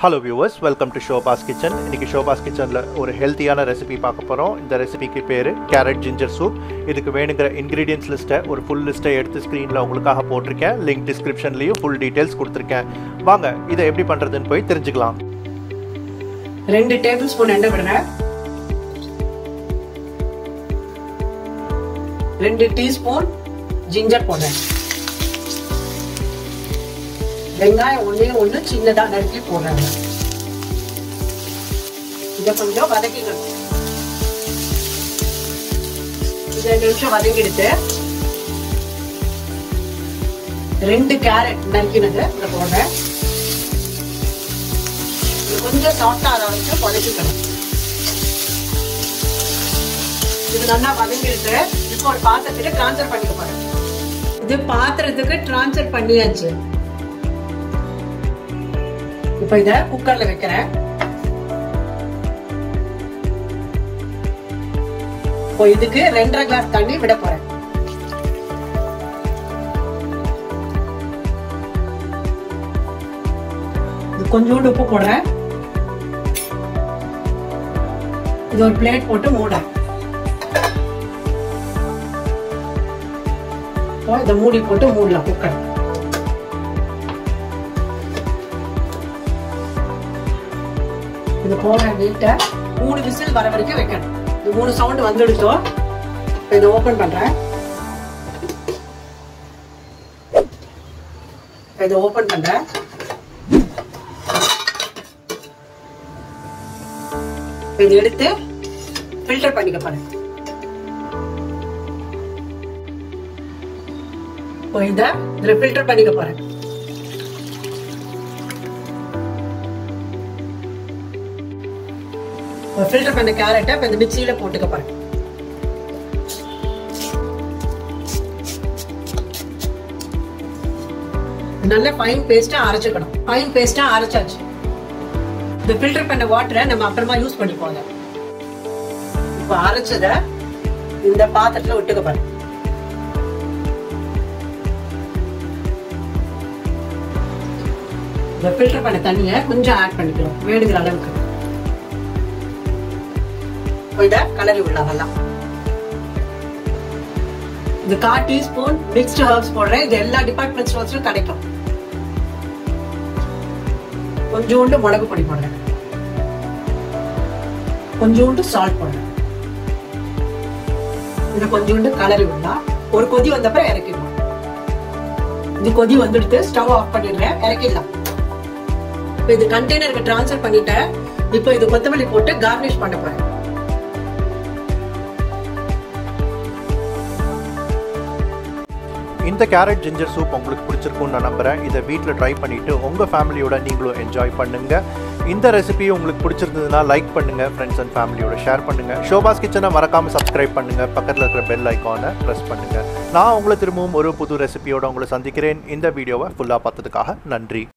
hello viewers welcome to Shoba's kitchen இன்னைக்கு ஷோபாஸ் கிச்சனில் ஒரு ஹெல்த்தியான ரெசிபி பார்க்க போகிறோம் இந்த ரெசிபிக்கு பேர் கேரட் ஜிஞ்சர் சூப் இதுக்கு வேணுங்கிற இன்க்ரீடியன்ஸ் லிஸ்ட்டை ஒரு ஃபுல் லிஸ்ட்டை எடுத்து ஸ்க்ரீனில் உங்களுக்காக போட்டிருக்கேன் லிங்க் டிஸ்கிரிப்ஷன்லேயும் ஃபுல் டீட்டெயில்ஸ் கொடுத்துருக்கேன் வாங்க இதை எப்படி பண்ணுறதுன்னு போய் தெரிஞ்சுக்கலாம் ரெண்டு டேபிள் ஸ்பூன் எண்ணெய் விடுறேன் ரெண்டு டீஸ்பூன் ஜிஞ்சர் போடுறேன் வெங்காயம் ஒன்னே ஒண்ணு சின்னதா நறுக்கி போடுறாங்க இதை கொஞ்சம் வதக்கிக்கணும் இது ரெண்டு நிமிஷம் வதக்கிடுத்து ரெண்டு கேரட் நறுக்கினது இதை போடுறேன் இது கொஞ்சம் சாஃப்டா ஆற வரைக்கும் வதக்கிக்கணும் இது நல்லா வதங்கிடுத்து இப்போ ஒரு பாத்திரத்துக்கு டிரான்ஸ்ஃபர் பண்ணிக்க போறேன் இது பாத்திரத்துக்கு டிரான்ஸ்ஃபர் பண்ணியாச்சு இப்போ இத குக்கர்ல வைக்கிறேன் இப்போ இதுக்கு ரெண்டரை கிளாஸ் தண்ணி விட போறேன் இது கொஞ்சோண்டு உப்பு போடுறேன் இது ஒரு பிளேட் போட்டு மூட இதை மூடி போட்டு மூடலாம் குக்கர் இது போன நீட்டை மூணு விசில் வர வரைக்கும் வைக்கணும் இது மூணு சவுண்ட் வந்துடுச்சோம் இப்போ இதை ஓப்பன் பண்றேன் இதை ஓப்பன் பண்றேன் இதை எடுத்து ஃபில்டர் பண்ணிக்க போறேன் இப்போ இதை இதில் ஃபில்டர் பண்ணிக்க போறேன் ஃபில்டர் பண்ண கேரட்டை இப்போ இந்த மிக்சியில போட்டுக்க போறேன் நல்ல ஃபைன் பேஸ்டா அரைச்சுக்கணும் ஃபைன் பேஸ்டா அரைச்சாச்சு இந்த ஃபில்டர் பண்ண வாட்டரை நம்ம அப்புறமா யூஸ் பண்ணிப்போம் இப்போ அரைச்சத இந்த பாத்திரத்துல விட்டுக்க போறேன் இந்த ஃபில்டர் பண்ண தண்ணியை கொஞ்சம் ஆட் பண்ணிக்கிறோம் வேணுங்கிற அளவுக்கு இதை கலரி விடலாம் நல்லா இது கா டீஸ்பூன் மிக்ஸ்டு ஹர்ப்ஸ் போடுறேன் இது எல்லா டிபார்ட்மெண்ட் ஸ்டோர்ஸ்லயும் கிடைக்கும் கொஞ்சோண்டு மிளகு பொடி போடுறேன் கொஞ்சோண்டு சால்ட் போடுறேன் இதை கொஞ்சோண்டு கலரி விடலாம் ஒரு கொதி வந்தப்பறம் இறக்கிடலாம் இது கொதி வந்துடுத்து ஸ்டவ் ஆஃப் பண்ணிடுறேன் இறக்கிடலாம் இப்போ இது கண்டெய்னருக்கு டிரான்ஸ்ஃபர் பண்ணிட்டேன் இப்போ இது கொத்தமல்லி போட்டு கார்னிஷ் பண்ண போறேன் இந்த கேரட் ஜிஞ்சர் சூப் உங்களுக்கு பிடிச்சிருக்கும்னு நான் நம்புகிறேன் இதை வீட்டில் ட்ரை பண்ணிவிட்டு உங்கள் ஃபேமிலியோட நீங்களும் என்ஜாய் பண்ணுங்கள் இந்த ரெசிபி உங்களுக்கு பிடிச்சிருந்ததுன்னா லைக் பண்ணுங்கள் ஃப்ரெண்ட்ஸ் அண்ட் ஃபேமிலியோட ஷேர் பண்ணுங்கள் ஷோபாஸ் கிச்சனை மறக்காமல் சப்ஸ்கிரைப் பண்ணுங்கள் பக்கத்தில் இருக்கிற பெல் ஐக்கானை ப்ரெஸ் பண்ணுங்கள் நான் உங்களை திரும்பவும் ஒரு புது ரெசிபியோட உங்களை சந்திக்கிறேன் இந்த வீடியோவை ஃபுல்லாக பார்த்ததுக்காக நன்றி